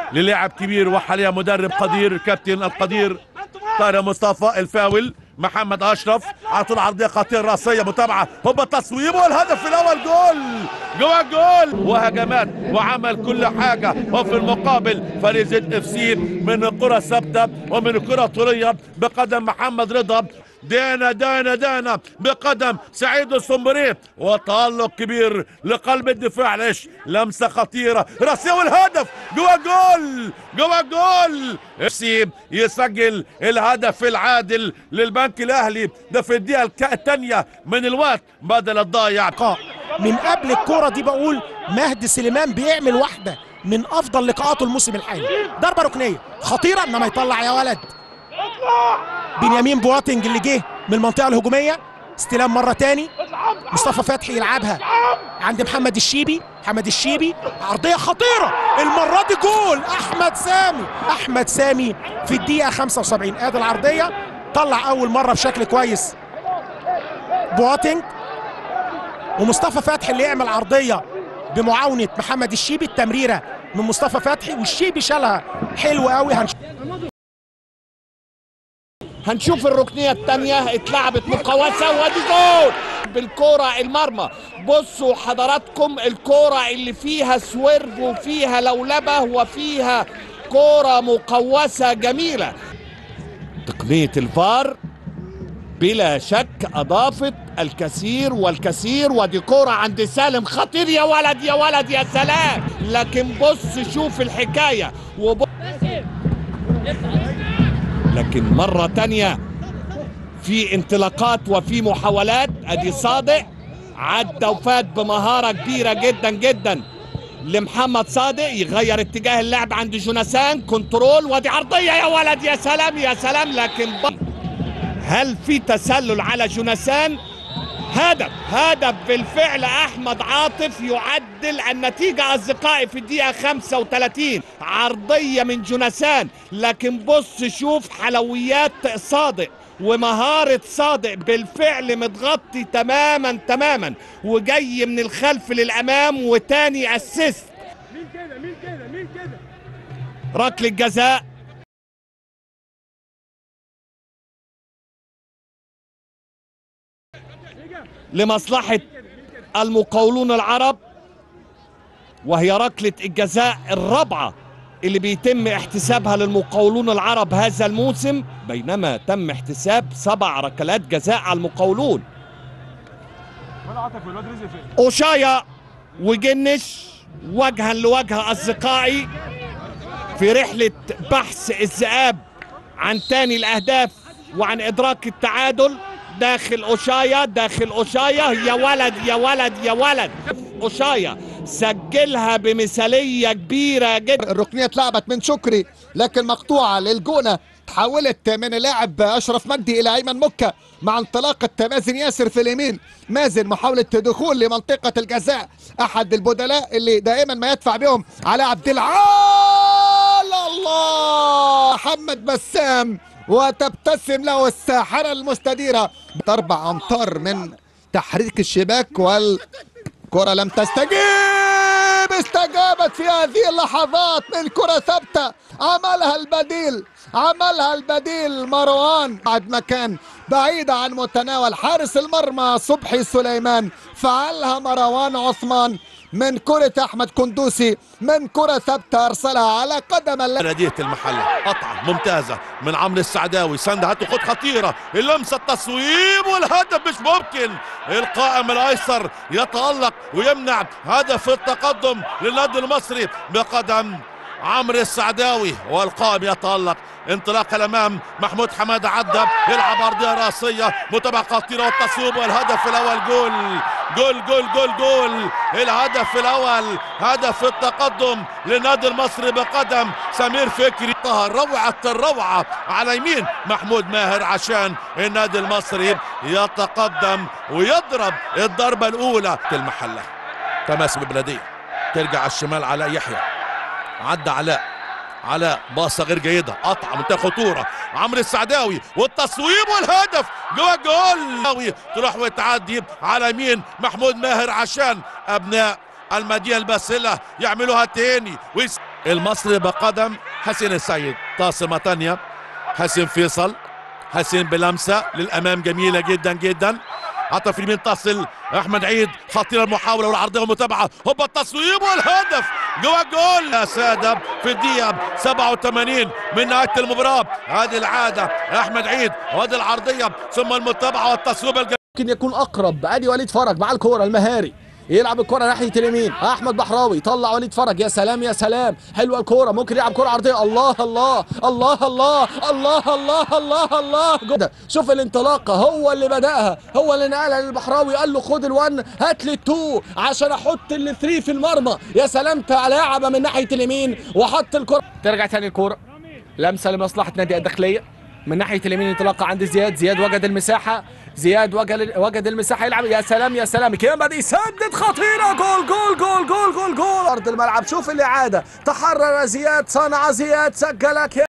للاعب كبير وحاليا مدرب قدير كابتن القدير طارق مصطفى الفاول محمد اشرف على طول عرضيه خطيره راسيه متابعه هوبا تصويب والهدف الاول جول جوا الجول وهجمات وعمل كل حاجه وفي المقابل فريق زد اف سي من الكره الثابته ومن الكره الطوليه بقدم محمد رضا دانا دانا دانا بقدم سعيد السمبري وتألق كبير لقلب الدفاع ليش لمسة خطيرة راسية والهدف جوا جول جوا جول اف سي يسجل الهدف العادل للبنك الاهلي ده في الدقيقة الثانية من الوقت بدل الضايع لقاء من قبل الكرة دي بقول مهدي سليمان بيعمل واحدة من أفضل لقاءاته الموسم الحالي ضربة ركنية خطيرة إنما يطلع يا ولد بنيامين بواتنج اللي جه من المنطقة الهجومية استلام مرة تاني مصطفى فتحي يلعبها عند محمد الشيبي محمد الشيبي عرضية خطيرة المرة دي جول أحمد سامي أحمد سامي في الدقيقة 75 ادي العرضية طلع أول مرة بشكل كويس بواتنج ومصطفى فتحي اللي يعمل عرضيه بمعاونه محمد الشيبي التمريره من مصطفى فتحي والشيبي شالها حلو قوي هنشوف هنشوف الركنيه الثانيه اتلعبت مقوسه وادي جول بالكوره المرمى بصوا حضراتكم الكوره اللي فيها سويرف وفيها لولبه وفيها كوره مقوسه جميله تقنيه الفار بلا شك اضافت الكثير والكثير ودي كوره عند سالم خطير يا ولد يا ولد يا سلام لكن بص شوف الحكايه وب... لكن مرة تانية في انطلاقات وفي محاولات ادي صادق عدى وفات بمهارة كبيرة جدا جدا لمحمد صادق يغير اتجاه اللعب عند جوناثان كنترول ودي عرضية يا ولد يا سلام يا سلام لكن ب... هل في تسلل على جوناثان هدف هدف بالفعل احمد عاطف يعدل النتيجه اصدقائي في الدقيقه 35 عرضيه من جوناثان لكن بص شوف حلويات صادق ومهارة صادق بالفعل متغطي تماما تماما وجاي من الخلف للأمام وتاني أسيست مين كده مين كده مين كده ركلة جزاء لمصلحة المقاولون العرب وهي ركلة الجزاء الرابعة اللي بيتم احتسابها للمقاولون العرب هذا الموسم بينما تم احتساب سبع ركلات جزاء على المقاولون ولا عاطف والواد رزق فين أوشايا وجنش وجها لوجه أصدقائي في رحلة بحث الذئاب عن تاني الأهداف وعن إدراك التعادل داخل أوشايا داخل أوشايا يا ولد يا ولد يا ولد أوشايا سجلها بمثالية كبيرة جدا الركنيه اتلعبت من شكري لكن مقطوعه للجونه تحولت من اللاعب اشرف مجدي الى ايمن مكه مع انطلاقه مازن ياسر في اليمين مازن محاوله دخول لمنطقه الجزاء احد البدلاء اللي دائما ما يدفع بهم على عبد العال الله محمد بسام وتبتسم له الساحره المستديره اربع امتار من تحريك الشباك والكره لم تستجيب استجابت في هذه اللحظات من كره ثابته عملها البديل عملها البديل مروان بعد مكان بعيدة عن متناول حارس المرمى صبحي سليمان فعلها مروان عثمان من كرة أحمد كندوسي من كرة ثابتة أرسلها على قدم اللاعب بلدية المحلة قطعة ممتازة من عمرو السعداوي سند هتاخد خطيرة اللمسة التصويب والهدف مش ممكن القائم الأيسر يتألق ويمنع هدف التقدم للنادي المصري بقدم عمرو السعداوي والقائم يتألق انطلاق الامام محمود حماده عدى يلعب ارضيه راسيه متابعه خطيره والتصويب والهدف الاول جول جول جول جول جول الهدف الاول هدف التقدم للنادي المصري بقدم سمير فكري طه روعه الروعه على يمين محمود ماهر عشان النادي المصري يتقدم ويضرب الضربه الاولى المحله تماس ببلديه ترجع على الشمال علاء يحيى عدى علاء علاء باصه غير جيده قطع منتهى خطوره عمرو السعداوي والتصويب والهدف جوه الجول تروح وتعدي على يمين محمود ماهر عشان ابناء المدينه الباسله يعملوها تاني ويس... المصري بقدم حسين السيد طاسمة تانية حسين فيصل حسين بلمسة للأمام جميلة جدا جدا عطى في اليمين تصل احمد عيد خطيره المحاوله والعرضيه والمتابعه هوبا التصويب والهدف جوا الجول يا ساده في الدقيقه 87 من نهايه المباراه هذه العاده احمد عيد وهذه العرضيه ثم المتابعه والتصويب الجميل ممكن يكون اقرب ادي وليد فرج مع الكوره المهاري يلعب الكرة ناحية اليمين احمد بحراوي طلع وليد فرج يا سلام يا سلام حلوة الكرة ممكن يلعب كرة عرضية الله الله الله الله الله الله الله الله جدا شوف الانطلاقة هو اللي بدأها هو اللي نقلها للبحراوي قال له خد الون هات لي التو عشان احط الثري في المرمى يا سلام لاعب من ناحية اليمين وحط الكرة ترجع تاني الكرة لمسة لمصلحة نادي الداخلية من ناحيه اليمين انطلاقه عند زياد زياد وجد المساحه زياد وجد وجد المساحه يلعب يا سلام يا سلام كيما دي سدد خطيره جول جول جول جول جول جول ارض الملعب شوف الاعاده تحرر زياد صنع زياد سجل